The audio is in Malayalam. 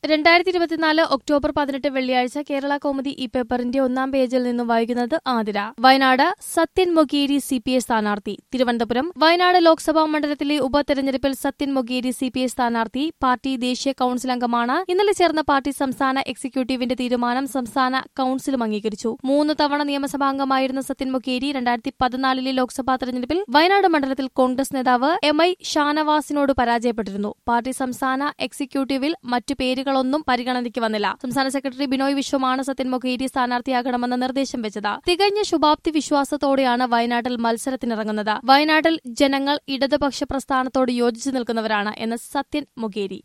രണ്ടായിരത്തി ഇരുപത്തിനാല് ഒക്ടോബർ പതിനെട്ട് വെള്ളിയാഴ്ച കേരള കൗമുദി ഈ പേപ്പറിന്റെ ഒന്നാം പേജിൽ നിന്നും വായിക്കുന്നത് Athira Wayanad Sathyan Mokeri C P I സ്ഥാനാർത്ഥി തിരുവനന്തപുരം വയനാട് ലോക്സഭാ മണ്ഡലത്തിലെ ഉപതെരഞ്ഞെടുപ്പിൽ Sathyan Mokeri C P I സ്ഥാനാർത്ഥി പാർട്ടി ദേശീയ കൌൺസിൽ അംഗമാണ് ഇന്നലെ ചേർന്ന പാർട്ടി സംസ്ഥാന എക്സിക്യൂട്ടീവിന്റെ തീരുമാനം സംസ്ഥാന കൌൺസിലും അംഗീകരിച്ചു മൂന്ന് തവണ നിയമസഭാ അംഗമായിരുന്ന സത്യൻ മൊഗേരി രണ്ടായിരത്തി പതിനാലിലെ ലോക്സഭാ തെരഞ്ഞെടുപ്പിൽ വയനാട് മണ്ഡലത്തിൽ കോൺഗ്രസ് നേതാവ് എം ഐ ഷാനവാസിനോട് പരാജയപ്പെട്ടിരുന്നു പാർട്ടി സംസ്ഥാന എക്സിക്യൂട്ടീവിൽ മറ്റു പേരുകളൊന്നും പരിഗണനയ്ക്ക് വന്നില്ല സംസ്ഥാന സെക്രട്ടറി ബിനോയ് വിശ്വമാണ് സത്യൻ മൊഖേരി സ്ഥാനാർത്ഥിയാകണമെന്ന നിർദ്ദേശം വെച്ചത് തികഞ്ഞ ശുഭാപ്തി വിശ്വാസത്തോടെയാണ് വയനാട്ടിൽ മത്സരത്തിനിറങ്ങുന്നത് വയനാട്ടിൽ ജനങ്ങൾ ഇടതുപക്ഷ പ്രസ്ഥാനത്തോട് യോജിച്ചു നിൽക്കുന്നവരാണ് എന്ന് സത്യൻ മൊഖേരി